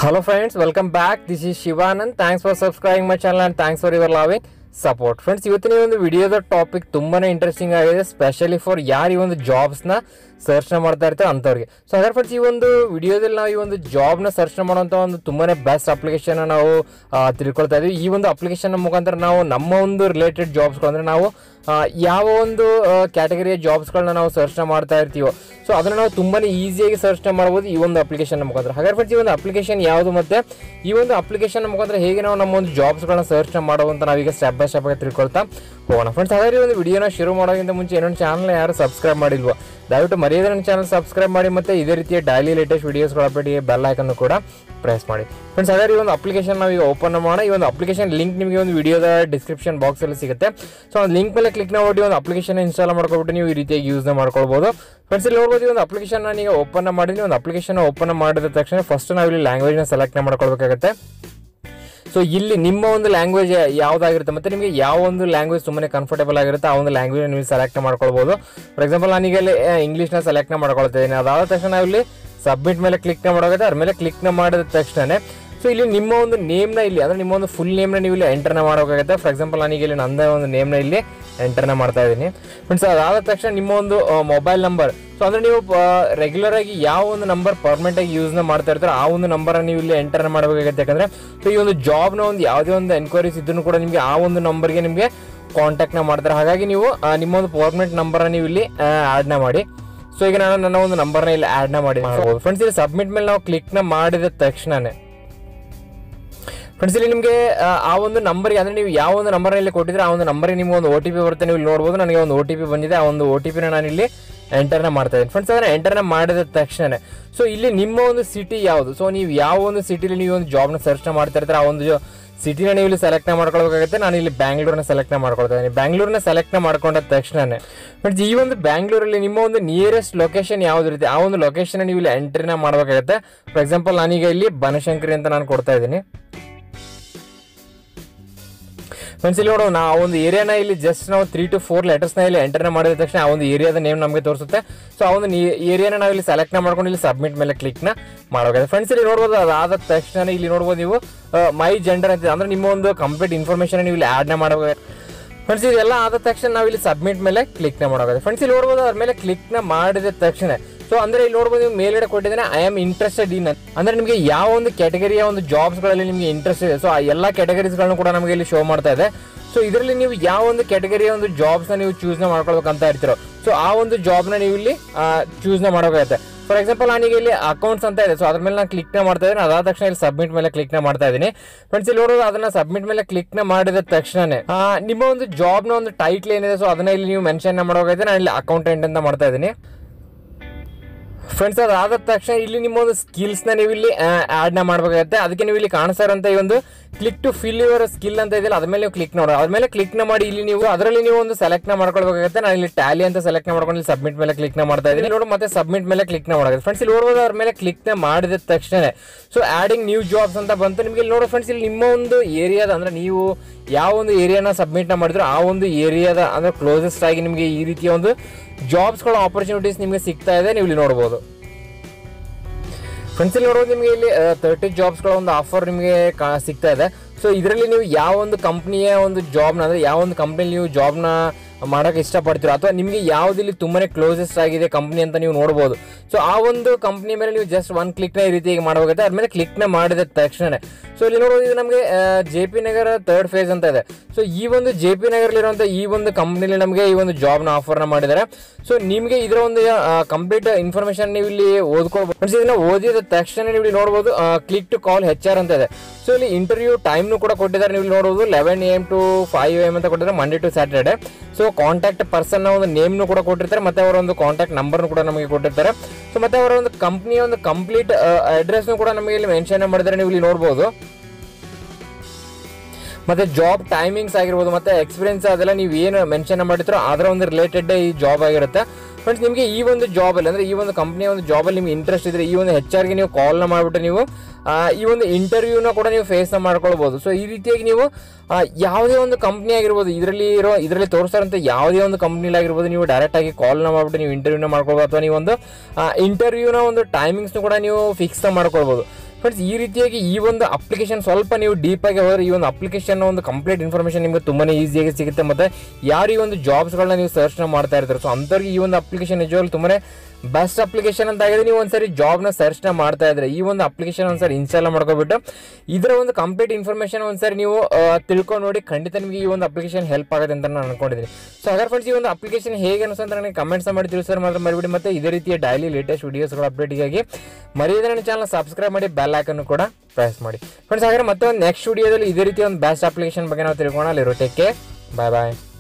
Hello friends, welcome back. This is Shivanand. Thanks for subscribing my channel and thanks for your loving support friends ಇವತ್ತಿನ ಈ ಒಂದು ವಿಡಿಯೋದ topic ತುಂಬಾನೇ interesting ಆಗಿದೆ specially for ಯಾರು ಈ ಒಂದು ಜಾಬ್ಸ್ನ ಸರ್ಚ್ ಮಾಡ್ತಾ ಇರ್ತಾರೆ ಅಂಥವ್ರಿಗೆ ಸೊ ಹಾಗಾದ್ರೆ ಫ್ರೆಂಡ್ಸ್ ಈ ಒಂದು ವಿಡಿಯೋದಲ್ಲಿ ನಾವು ಈ ಒಂದು ಜಾಬ್ನ ಸರ್ಚ್ ಮಾಡುವಂಥ ಒಂದು ತುಂಬಾನೇ ಬೆಸ್ಟ್ ಅಪ್ಲಿಕೇಶನ್ ನಾವು ಆ, ತಿಳ್ಕೊಳ್ತಾ ಇದ್ದೀವಿ ಈ ಒಂದು ಅಪ್ಲಿಕೇಶನ್ ಮುಖಾಂತರ ನಾವು ನಮ್ಮ ಒಂದು ರಿಲೇಟೆಡ್ ಜಾಬ್ಸ್ಗಳು ಅಂದರೆ ನಾವು ಆ, ಯಾವ ಒಂದು ಕ್ಯಾಟಗರಿಯ ಜಾಬ್ಸ್ಗಳನ್ನ ನಾವು ಸರ್ಚ್ ಮಾಡ್ತಾ ಇರ್ತೀವೋ ಸೊ ಅದನ್ನು ನಾವು ತುಂಬಾನೇ ಈಸಿಯಾಗಿ ಸರ್ಚ್ ಮಾಡ್ಬೋದು ಈ ಒಂದು ಅಪ್ಲಿಕೇಶನ್ ಮುಖಾಂತರ ಹಾಗಾದ್ರೆ ಫ್ರೆಂಡ್ಸ್ ಈ ಒಂದು ಅಪ್ಲಿಕೇಶನ್ ಯಾವುದು ಮತ್ತೆ ಈ ಒಂದು ಅಪ್ಲಿಕೇಶನ್ ಮುಖಾಂತರ ಹೇಗೆ ನಾವು ನಮ್ಮ ಒಂದು ಜಾಬ್ಸ್ಗಳನ್ನ ಸರ್ಚ್ ಮಾಡುವಂತ ನಾವೀಗ ಸ್ಟೆಪ್ ಬೈ ಸ್ಟೆಪ್ ಆಗಿ ತಿಳ್ಕೊಳ್ತಾ ಹೋಗೋಣ ಫ್ರೆಂಡ್ಸ್ ಹಾಗಾದ್ರೆ ಈ ಒಂದು ವಿಡಿಯೋನ ಶುರು ಮಾಡೋಕ್ಕಿಂತ ಮುಂಚೆ ಇನ್ನೊಂದು ಚಾನಲ್ ಯಾರು ಸಬ್ಸ್ಕ್ರೈಬ್ ಮಾಡಿಲ್ವೋ ದಯವಿಟ್ಟು ಮರೆಯದೆ ನನ್ನ ಚಾನಲ್ ಸಬ್ಸ್ಕ್ರೈಬ್ ಮಾಡಿ ಮತ್ತೆ ಇದೇ ರೀತಿಯ ಡೈಲಿ ಲೇಟೆಸ್ಟ್ ವಿಡಿಯೋಸ್ಗಳ ಅಪ್ಡೇಟ್ಗೆ ಬೆಲ್ ಐಕನ್ ಕೂಡ ಪ್ರೆಸ್ ಮಾಡಿ ಫ್ರೆಂಡ್ಸ್ ಹಾಗಾದ್ರೆ ಈ ಒಂದು ಅಪ್ಲಿಕೇಶನ್ ನಾವು ಈಗ ಓಪನ್ ಮಾಡೋಣ ಈ ಒಂದು ಅಪ್ಲಿಕೇಶನ್ ಲಿಂಕ್ ನಿಮಗೆ ಒಂದು ವಿಡಿಯೋದ ಡಿಸ್ಕ್ರಿಪ್ಷನ್ ಬಾಕ್ಸ್ ಅಲ್ಲಿ ಸಿಗುತ್ತೆ ಸೊ ಒಂದು ಲಿಂಕ್ ಮೇಲೆ ಕ್ಲಿಕ್ ಮಾಡಿ ಒಂದು ಅಪ್ಲಿಕೇಶನ್ ಇನ್ಸ್ಟಾಲ್ ಮಾಡ್ಕೊಬಿಟ್ಟು ನೀವು ಈ ರೀತಿಯಾಗಿ ಯೂಸ್ನ ಮಾಡ್ಕೊಳ್ಬೋದು ಫ್ರೆಂಡ್ಸ್ ಇಲ್ಲಿ ನೋಡ್ಬೋದು ಈ ಒಂದು ಅಪ್ಲಿಕೇಶನ್ ನಾನು ಈಗ ಓಪನ್ ಮಾಡಿದ್ವಿ ಒಂದು ಅಪ್ಲಿಕೇಶನ್ ಓಪನ್ ಮಾಡಿದ ತಕ್ಷಣ ಫಸ್ಟ್ ನಾವು ಇಲ್ಲಿ ಲ್ಯಾಂಗ್ವೇಜ್ನ ಸೆಲೆಕ್ಟ್ ಮಾಡ್ಕೊಳ್ಬೇಕಾಗುತ್ತೆ ಸೊ ಇಲ್ಲಿ ನಿಮ್ಮ ಒಂದು ಲ್ಯಾಂಗ್ವೇಜ್ ಯಾವ್ದಾಗಿರುತ್ತೆ ಮತ್ತೆ ನಿಮಗೆ ಯಾವ ಒಂದು ಲ್ಯಾಂಗ್ವೇಜ್ ತುಂಬಾನೇ ಕಂಫರ್ಟೇಬಲ್ ಆಗಿರುತ್ತೆ ಆ ಒಂದು ಲ್ಯಾಂಗ್ವೇಜ್ ನೀವು ಸೆಲೆಕ್ಟ್ ಮಾಡ್ಕೊಳ್ಬೋದು ಫಾರ್ ಎಕ್ಸಾಂಪಲ್ ನಾನೀಗ ಇಲ್ಲಿ ಇಂಗ್ಲೀಷ್ನ ಸೆಲೆಕ್ಟ್ ಮಾಡ್ಕೊಳ್ತಿದ್ದೀನಿ ಅದಾದ ತಕ್ಷಣ ನಾವು ಇಲ್ಲಿ ಸಬ್ಮಿಟ್ ಮೇಲೆ ಕ್ಲಿಕ್ ಮಾಡೋಗುತ್ತೆ ಅದ್ರ ಮೇಲೆ ಕ್ಲಿಕ್ನ ಮಾಡಿದ ತಕ್ಷಣ ಸೊ ಇಲ್ಲಿ ನಿಮ್ಮ ಒಂದು ನೇಮ್ನ ಇಲ್ಲಿ ಅಂದ್ರೆ ನಿಮ್ಮ ಒಂದು ಫುಲ್ ನೇಮ್ನ ನೀವು ಇಲ್ಲಿ ಎಂಟರ್ನ ಮಾಡೋಕ್ಕಾಗುತ್ತೆ ಫಾರ್ ಎಕ್ಸಾಂಪಲ್ ನಾನೀಗ ಇಲ್ಲಿ ನಂದೇ ಒಂದು ನೇಮ್ನ ಇಲ್ಲಿ ಎಂಟರ್ನ ಮಾಡ್ತಾ ಇದ್ದೀನಿ ಫ್ರೆಂಡ್ಸ್ ಅದಾದ ತಕ್ಷಣ ನಿಮ್ಮ ಒಂದು ಮೊಬೈಲ್ ನಂಬರ್ ಸೊ ಅಂದ್ರೆ ನೀವು ರೆಗ್ಯುಲರ್ ಆಗಿ ಯಾವ ಒಂದು ನಂಬರ್ ಪರ್ಮನೆಂಟ್ ಆಗಿ ಯೂಸ್ನ ಮಾಡ್ತಾ ಇರ್ತಾರೆ ಆ ಒಂದು ನಂಬರ್ ನೀವು ಇಲ್ಲಿ ಎಂಟರ್ನ ಮಾಡಬೇಕಾಗುತ್ತೆ ಯಾಕಂದ್ರೆ ಸೊ ಈ ಒಂದು ಜಾಬ್ನ ಒಂದು ಯಾವುದೇ ಒಂದು ಎನ್ಕ್ವೈರೀಸ್ ಇದ್ರೂ ಕೂಡ ನಿಮಗೆ ಆ ಒಂದು ನಂಬರ್ಗೆ ನಿಮಗೆ ಕಾಂಟ್ಯಾಕ್ಟ್ನ ಮಾಡ್ತಾರೆ ಹಾಗಾಗಿ ನೀವು ಆ, ನಿಮ್ಮ ಒಂದು ಪರ್ಮನೆಂಟ್ ನಂಬರ್ನ ನೀವು ಇಲ್ಲಿ ಆ್ಯಡ್ನ ಮಾಡಿ ಸೊ ಈಗ ನಾನು ನನ್ನ ಒಂದು ನಂಬರ್ನ ಇಲ್ಲಿ ಆ್ಯಡ್ನ ಮಾಡಿ ಮಾಡ್ಬೋದು ಫ್ರೆಂಡ್ಸ್ ಇಲ್ಲಿ ಸಬ್ಮಿಟ್ ಮೇಲೆ ನಾವು ಕ್ಲಿಕ್ನ ಮಾಡಿದ ತಕ್ಷಣನೇ ಫ್ರೆಂಡ್ಸ್ ಇಲ್ಲಿ ನಿಮಗೆ ಆ, ಆ ಒಂದು ನಂಬರ್ಗೆ ಅಂದ್ರೆ ನೀವು ಯಾವ ಒಂದು ನಂಬರ್ ಇಲ್ಲಿ ಕೊಟ್ಟಿದ್ರೆ ಆ ಒಂದು ನಂಬರ್ಗೆ ನಿಮ್ಗೆ ಒಂದು ಒ ಟಿ ಪಿ ಬರುತ್ತೆ ನೀವು ಇಲ್ಲಿ ನೋಡ್ಬೋದು ನನಗೆ ಒಂದು ಒ ಟಿ ಪಿ ಬಂದಿದೆ ಆ ಒಂದು ಒ ಟಿ ಪಿನ ನಾನು ಇಲ್ಲಿ ಎಂಟರ್ನ ಮಾಡ್ತಾ ಇದ್ದೀನಿ ಫ್ರೆಂಡ್ಸ್ ಅದನ್ನ ಎಂಟರ್ನ ಮಾಡಿದ ತಕ್ಷಣ ಸೊ ಇಲ್ಲಿ ನಿಮ್ಮ ಒಂದು ಸಿಟಿ ಯಾವುದು ಸೊ ನೀವು ಯಾವ ಒಂದು ಸಿಟಿಲಿ ನೀವು ಒಂದು ಜಾಬ್ನ ಸರ್ಚ್ನ ಮಾಡ್ತಾ ಇರ್ತಾರೆ ಆ ಒಂದು ಸಿಟಿನ ನೀವು ಇಲ್ಲಿ ಸೆಲೆಕ್ಟ್ ಮಾಡ್ಕೊಳ್ಬೇಕಾಗುತ್ತೆ ನಾನು ಇಲ್ಲಿ ಬ್ಯಾಂಗ್ಳೂರ್ನ ಸೆಲೆಕ್ಟ್ ಮಾಡ್ಕೊಳ್ತಾ ಇದ್ದೀನಿ ಬ್ಯಾಂಗ್ಳೂರ್ನ ಸೆಲೆಕ್ಟ್ ಮಾಡ್ಕೊಂಡ ತಕ್ಷಣನೇ ಫ್ರೆಂಡ್ಸ್ ಈ ಒಂದು ಬ್ಯಾಂಗ್ಳೂರಲ್ಲಿ ನಿಮ್ಮ ಒಂದು ನಿಯರೆಸ್ಟ್ ಲೊಕೇಶನ್ ಯಾವ್ದು ಇರುತ್ತೆ ಆ ಒಂದು ಲೊಕೇಶನ್ ನೀವು ಇಲ್ಲಿ ಎಂಟ್ರಿನ ಮಾಡಬೇಕಾಗುತ್ತೆ ಫಾರ್ ಎಕ್ಸಾಂಪಲ್ ನಾನೀಗ ಇಲ್ಲಿ ಬನಶಂಕರಿ ಅಂತ ನಾನು ಕೊಡ್ತಾ ಇದ್ದೀನಿ ಫ್ರೆಂಡ್ಸ್ ಇಲ್ಲಿ ನೋಡೋಣ ನಾವು ಒಂದು ಏರಿಯಾನ ಇಲ್ಲಿ ಜಸ್ಟ್ ನಾವು ತ್ರೀ ಟು ಫೋರ್ ಲೆಟರ್ಸ್ನ ಇಲ್ಲಿ ಎಂಟರ್ನ ಮಾಡಿದ ತಕ್ಷಣ ಆ ಒಂದು ಏರಿಯಾದ ನೇಮ್ ನಮಗೆ ತೋರಿಸುತ್ತೆ ಸೊ ಆ ಒಂದು ಏರಿಯಾನ ನಾವು ಇಲ್ಲಿ ಸೆಲೆಕ್ಟ್ ಮಾಡ್ಕೊಂಡು ಇಲ್ಲಿ ಸಬ್ಮಿಟ್ ಮೇಲೆ ಕ್ಲಿಕ್ನ ಮಾಡಬೇಕಾಗುತ್ತೆ ಫ್ರೆಂಡ್ಸ್ ಇಲ್ಲಿ ನೋಡ್ಬೋದು ಅದಾದ ತಕ್ಷಣ ಇಲ್ಲಿ ನೋಡ್ಬೋದು ನೀವು ಮೈ ಜೆಂಡರ್ ಅಂತ ಅಂದ್ರೆ ನಿಮ್ಮ ಒಂದು ಕಂಪ್ಲೀಟ್ ಇನ್ಫಾರ್ಮೇಷನ್ ನೀವು ಇಲ್ಲಿ ಆಡ್ನ ಮಾಡಬೇಕು ಫ್ರೆಂಡ್ಸ್ ಇದೆಲ್ಲ ಆದ ತಕ್ಷಣ ನಾವು ಇಲ್ಲಿ ಸಬ್ಮಿಟ್ ಮೇಲೆ ಕ್ಲಿಕ್ನ ಮಾಡೋದು ಫ್ರೆಂಡ್ಸ್ ಇಲ್ಲಿ ನೋಡ್ಬೋದು ಅದ್ರ ಮೇಲೆ ಕ್ಲಿಕ್ನ ಮಾಡಿದ ತಕ್ಷಣ ಸೊ ಅಂದ್ರೆ ಇಲ್ಲಿ ನೋಡ್ಬೋದು ನೀವು ಮೇಲ್ಗಡೆ ಕೊಟ್ಟಿದ್ದೇನೆ ಐ ಆಮ್ ಇಂಟ್ರೆಸ್ಟೆಡ್ ಇನ್ ಅಂದ್ರೆ ನಿಮಗೆ ಯಾವ ಒಂದು ಕ್ಯಾಟಗರಿಯ ಒಂದು ಜಾಬ್ಸ್ಗಳಲ್ಲಿ ನಿಮಗೆ ಇಂಟ್ರೆಸ್ಟ್ ಇದೆ ಸೊ ಆ ಎಲ್ಲ ಕ್ಯಾಟಗರೀಸ್ಗಳನ್ನು ಕೂಡ ನಮಗೆ ಇಲ್ಲಿ ಶೋ ಮಾಡ್ತಾ ಇದೆ ಸೊ ಇದರಲ್ಲಿ ನೀವು ಯಾವ ಒಂದು ಕ್ಯಾಟಗರಿಯ ಒಂದು ಜಾಬ್ಸ್ನ ನೀವು ಚೂಸ್ನ ಮಾಡ್ಕೊಳ್ಬೇಕಂತ ಇರ್ತೀರೋ ಸೊ ಆ ಒಂದು ಜಾಬ್ನ ನೀವು ಇಲ್ಲಿ ಚೂಸ್ನ ಮಾಡಬೇಕಾಗುತ್ತೆ ಫಾರ್ ಎಕ್ಸಾಂಪಲ್ ನಾನೀಗ ಇಲ್ಲಿ ಅಕೌಂಟ್ಸ್ ಅಂತ ಇದೆ ಸೊ ಅದ್ರ ಮೇಲೆ ನಾನು ಕ್ಲಿಕ್ನ ಮಾಡ್ತಾ ಇದ್ದೀನಿ ಅದಾದ ತಕ್ಷಣ ಇಲ್ಲಿ ಸಬ್ಮಿಟ್ ಮೇಲೆ ಕ್ಲಿಕ್ನ ಮಾಡ್ತಾ ಇದ್ದೀನಿ ಫ್ರೆಂಡ್ಸ್ ಇಲ್ಲಿ ನೋಡೋದು ಅದನ್ನ ಸಬ್ಮಿಟ್ ಮೇಲೆ ಕ್ಲಿಕ್ನ ಮಾಡಿದ ತಕ್ಷಣನೇ ಆ, ನಿಮ್ಮ ಒಂದು ಜಾಬ್ನ ಒಂದು ಟೈಟ್ಲ್ ಏನಿದೆ ಸೊ ಅದನ್ನ ಇಲ್ಲಿ ನೀವು ಮೆನ್ಷನ್ ಮಾಡಬೇಕಾಗುತ್ತೆ ನಾನು ಇಲ್ಲಿ ಅಕೌಂಟೆಂಟ್ ಅಂತ ಮಾಡ್ತಾ ಇದ್ದೀನಿ ಫ್ರೆಂಡ್ಸ್ ಅದಾದ ತಕ್ಷಣ ಇಲ್ಲಿ ನಿಮ್ಮ ಒಂದು ಸ್ಕಿಲ್ಸ್ನ ನೀವು ಇಲ್ಲಿ ಆ್ಯಡ್ನ ಮಾಡಬೇಕಾಗುತ್ತೆ ಅದಕ್ಕೆ ನೀವು ಇಲ್ಲಿ ಕಾಣಿಸ್ತಾ ಇರೋಂಥ ಈ ಒಂದು click to fill your skill ಅಂತ ಇದೆಯಲ್ಲ ಅದ್ರ ಮೇಲೆ ನೀವು ಕ್ಲಿಕ್ ಮಾಡೋ ಅದ್ರ ಮೇಲೆ ಕ್ಲಿಕ್ನ ಮಾಡಿ ಇಲ್ಲಿ ನೀವು ಅದರಲ್ಲಿ ನೀವು ಒಂದು ಸೆಲೆಕ್ಟ್ನ ಮಾಡ್ಕೊಳ್ಬೇಕಾಗುತ್ತೆ ನಾನು ಇಲ್ಲಿ ಟ್ಯಾಲಿ ಅಂತ ಸೆಲೆಕ್ಟ್ ಮಾಡ್ಕೊಂಡು ಇಲ್ಲಿ ಸಬ್ಮಿಟ್ ಮೇಲೆ ಕ್ಲಿಕ್ನ ಮಾಡ್ತಾ ಇದ್ದೀನಿ ನೋಡಿ ಮತ್ತೆ ಸಬ್ಮಿಟ್ ಮೇಲೆ ಕ್ಲಿಕ್ನ ಮಾಡೋದು ಫ್ರೆಂಡ್ಸ್ ಇಲ್ಲಿ ನೋಡ್ಬೋದು ಅದ್ರ ಮೇಲೆ ಕ್ಲಿಕ್ನ ಮಾಡಿದ ತಕ್ಷಣ ಸೊ ಆಡಿಂಗ್ ನ್ಯೂ ಜಾಬ್ಸ್ ಅಂತ ಬಂತು ನಿಮಗೆ ಇಲ್ಲಿ ನೋಡೋ ಫ್ರೆಂಡ್ಸ್ ಇಲ್ಲಿ ನಿಮ್ಮ ಒಂದು ಏರಿಯಾದ ಅಂದ್ರೆ ನೀವು ಯಾವ ಒಂದು ಏರಿಯಾನ ಸಬ್ಮಿಟ್ನ ಮಾಡಿದ್ರು ಆ ಒಂದು ಏರಿಯಾದ ಅಂದ್ರೆ ಕ್ಲೋಸೆಸ್ಟ್ ಆಗಿ ನಿಮಗೆ ಈ ರೀತಿಯ ಒಂದು ಜಾಬ್ಸ್ಗಳ ಆಪರ್ಚುನಿಟೀಸ್ ನಿಮಗೆ ಸಿಗ್ತಾ ಇದೆ ನೀವು ಇಲ್ಲಿ ನೋಡ್ಬೋದು ಫ್ರೆಂಡ್ಸ್ ಇಲ್ಲಿ ನೋಡೋದು ನಿಮಗೆ ಇಲ್ಲಿ ತರ್ಟಿ ಜಾಬ್ಸ್ಗಳ ಒಂದು ಆಫರ್ ನಿಮಗೆ ಕಾ- ಸಿಗ್ತಾ ಇದೆ ಸೊ ಇದರಲ್ಲಿ ನೀವು ಯಾವ ಒಂದು ಕಂಪ್ನಿಯ ಒಂದು ಜಾಬ್ನ ಅಂದರೆ ಯಾವ ಒಂದು ಕಂಪ್ನಿಲಿ ನೀವು ಜಾಬ್ನ ಮಾಡೋಕೆ ಇಷ್ಟಪಡ್ತೀರೋ ಅಥವಾ ನಿಮಗೆ ಯಾವ್ದು ಇಲ್ಲಿ ತುಂಬಾನೇ ಕ್ಲೋಸೆಸ್ಟ್ ಆಗಿದೆ ಕಂಪ್ನಿ ಅಂತ ನೀವು ನೋಡ್ಬೋದು ಸೊ ಆ ಒಂದು ಕಂಪ್ನಿ ಮೇಲೆ ನೀವು ಜಸ್ಟ್ ಒನ್ ಕ್ಲಿಕ್ನ ಈ ರೀತಿಯಾಗಿ ಮಾಡಬೇಕಾಗುತ್ತೆ ಅದ್ರ ಮೇಲೆ ಕ್ಲಿಕ್ನ ಮಾಡಿದ ತಕ್ಷಣ ಸೊ ಇಲ್ಲಿ ನೋಡೋದು ಇದು ನಮಗೆ J P Nagar third phase ಅಂತ ಇದೆ ಸೊ ಈ ಒಂದು ಜೆ ಪಿ ನಗರಲ್ಲಿರುವಂಥ ಈ ಒಂದು ಕಂಪ್ನಿಲಿ ನಮಗೆ ಈ ಒಂದು ಜಾಬ್ನ ಆಫರ್ನ ಮಾಡಿದ್ದಾರೆ ಸೊ ನಿಮಗೆ ಇದರ ಒಂದು ಕಂಪ್ಲೀಟ್ ಇನ್ಫಾರ್ಮೇಶನ್ ನೀವು ಇಲ್ಲಿ ಓದ್ಕೊಳ್ಬೋದು ಫ್ರೆಂಡ್ಸ್ ಇದನ್ನ ಓದಿದ ತಕ್ಷಣ ನೀವು ಇಲ್ಲಿ ನೋಡ್ಬೋದು click to call H R ಅಂತ ಇದೆ ಸೊ ಇಲ್ಲಿ ಇಂಟರ್ವ್ಯೂ ಟೈಮ್ನು ಕೂಡ ಕೊಟ್ಟಿದ್ದಾರೆ ನೀವು ಇಲ್ಲಿ ನೋಡ್ಬೋದು eleven A M to five M ಅಂತ ಕೊಟ್ಟಿದ್ದಾರೆ Monday to Saturday so contact person ಒಂದು ನೇಮ್ನು ಕೂಡ ಕೊಟ್ಟಿರ್ತಾರೆ ಮತ್ತೆ ಅವರ ಒಂದು ಕಾಂಟ್ಯಾಕ್ಟ್ ನಂಬರ್ನು ಕೂಡ ನಮಗೆ ಕೊಟ್ಟಿರ್ತಾರೆ ಸೊ ಮತ್ತೆ ಅವರ ಒಂದು ಕಂಪ್ನಿಯ ಒಂದು ಕಂಪ್ಲೀಟ್ ಅಡ್ರೆಸ್ನು ಕೂಡ ನಮಗೆ ಇಲ್ಲಿ ಮೆನ್ಷನ್ ಮಾಡಿದ್ದಾರೆ ನೀವು ಇಲ್ಲಿ ನೋಡ್ಬೋದು ಮತ್ತೆ ಜಾಬ್ ಟೈಮಿಂಗ್ಸ್ ಆಗಿರ್ಬೋದು ಮತ್ತೆ ಎಕ್ಸ್ಪೀರಿಯನ್ಸ್ ಅದೆಲ್ಲ ನೀವು ಏನು ಮೆನ್ಷನ್ ಮಾಡಿರ್ತೀರೋ ಅದರ ಒಂದು ರಿಲೇಟೆಡ್ ಈ ಜಾಬ್ ಆಗಿರುತ್ತೆ ಫ್ರೆಂಡ್ಸ್ ನಿಮಗೆ ಈ ಒಂದು ಜಾಬಲ್ಲಿ ಅಂದರೆ ಈ ಒಂದು ಕಂಪ್ನಿಯ ಒಂದು ಜಾಬಲ್ಲಿ ನಿಮ್ಗೆ ಇಂಟ್ರೆಸ್ಟ್ ಇದ್ರೆ ಈ ಒಂದು ಹೆಚ್ ಆರ್ಗೆ ನೀವು ಕಾಲ್ನ ಮಾಡಿಬಿಟ್ಟು ನೀವು ಆ, ಈ ಒಂದು ಇಂಟರ್ವ್ಯೂನ ಕೂಡ ನೀವು ಫೇಸ್ನ ಮಾಡ್ಕೊಳ್ಬೋದು ಸೊ ಈ ರೀತಿಯಾಗಿ ನೀವು ಆ, ಯಾವುದೇ ಒಂದು ಕಂಪ್ನಿ ಆಗಿರ್ಬೋದು ಇದರಲ್ಲಿ ಇರೋ ಇದರಲ್ಲಿ ತೋರಿಸ್ತಾರಂತ ಯಾವುದೇ ಒಂದು ಕಂಪ್ನಿಲಿ ಆಗಿರ್ಬೋದು ನೀವು ಡೈರೆಕ್ಟ್ ಆಗಿ ಕಾಲ್ನ ಮಾಡ್ಬಿಟ್ಟು ನೀವು ಇಂಟರ್ವ್ಯೂನ ಮಾಡ್ಕೊಳ್ಬೋದು ಅಥವಾ ನೀವು ಒಂದು ಇಂಟರ್ವ್ಯೂನ ಒಂದು ಟೈಮಿಂಗ್ಸ್ನು ಕೂಡ ನೀವು ಫಿಕ್ಸ್ನ ಮಾಡ್ಕೊಳ್ಬೋದು ಫ್ರೆಂಡ್ಸ್ ಈ ರೀತಿಯಾಗಿ ಈ ಒಂದು ಅಪ್ಲಿಕೇಶನ್ ಸ್ವಲ್ಪ ನೀವು ಡೀಪಾಗಿ ಹೋದರೆ ಈ ಒಂದು ಅಪ್ಲಿಕೇಶನ್ ಒಂದು ಕಂಪ್ಲೀಟ್ ಇನ್ಫಾರ್ಮೇಷನ್ ನಿಮಗೆ ತುಂಬಾ ಈಸಿಯಾಗಿ ಸಿಗುತ್ತೆ ಮತ್ತು ಯಾರು ಈ ಒಂದು ಜಾಬ್ಸ್ಗಳನ್ನ ನೀವು ಸರ್ಚ್ನ ಮಾಡ್ತಾ ಇರ್ತಾರೆ ಸೊ ಅಂಥವ್ರಿಗೆ ಈ ಒಂದು ಅಪ್ಲಿಕೇಶನ್ ನಿಜವಾಗ್ಲೂ ತುಂಬಾ ಬೆಸ್ಟ್ ಅಪ್ಲಿಕೇಶನ್ ಅಂತ ಆಗಿದೆ ನೀವು ಒಂದ್ಸರಿ ಜಾಬ್ನ ಸರ್ಚ್ನ ಮಾಡ್ತಾ ಇದ್ರೆ ಈ ಒಂದು ಅಪ್ಲಿಕೇಶನ್ ಒಂದ್ಸರಿ ಇನ್ಸ್ಟಾಲ್ ಮಾಡ್ಕೊಬಿಟ್ಟು ಇದರ ಒಂದು ಕಂಪ್ಲೀಟ್ ಇನ್ಫಾರ್ಮೇಷನ್ ಒಂದ್ಸರಿ ನೀವು ಆ, ತಿಳ್ಕೊಂಡು ನೋಡಿ ಖಂಡಿತ ನಿಮಗೆ ಈ ಒಂದು ಅಪ್ಲಿಕೇಶನ್ ಹೆಲ್ಪ್ ಆಗುತ್ತೆ ಅಂತ ನಾನು ಅನ್ಕೊಂಡಿದ್ದೀನಿ ಸೊ ಹಾಗಾದ್ರೆ ಫ್ರೆಂಡ್ಸ್ ಈ ಒಂದು ಅಪ್ಲಿಕೇಶನ್ ಹೇಗೆ ಅನಿಸುತ್ತೆ ಅಂತ ನನಗೆ ಕಮೆಂಟ್ಸ್ ಮಾಡಿ ತಿಳಿಸೋರು ಮಾತ್ರ ಮರಿಬಿಡಿ ಮತ್ತೆ ಇದೇ ರೀತಿಯ ಡೈಲಿ ಲೇಟೆಸ್ಟ್ ವಿಡಿಯೋಸ್ಗಳ ಅಪ್ಡೇಟಿಗಾಗಿ ಮರೆಯದೇ ನನ್ನ ಚಾನಲ್ ಸಬ್ಸ್ಕ್ರೈಬ್ ಮಾಡಿ ಬೆಲ್ ಐಕನ್ನು ಕೂಡ ಪ್ರೆಸ್ ಮಾಡಿ ಫ್ರೆಂಡ್ಸ್ ಹಾಗಾದ್ರೆ ಮತ್ತೆ ಒಂದು ನೆಕ್ಸ್ಟ್ ವಿಡಿಯೋದಲ್ಲಿ ಇದೇ ರೀತಿ ಒಂದು ಬೆಸ್ಟ್ ಅಪ್ಲಿಕೇಶನ್ ಬಗ್ಗೆ ನಾವು ತಿಳ್ಕೊಳ್ಳೋಣ ಅಲ್ಲಿರೋ ಟೇಕ್ ಬಾಯ್ ಬಾಯ್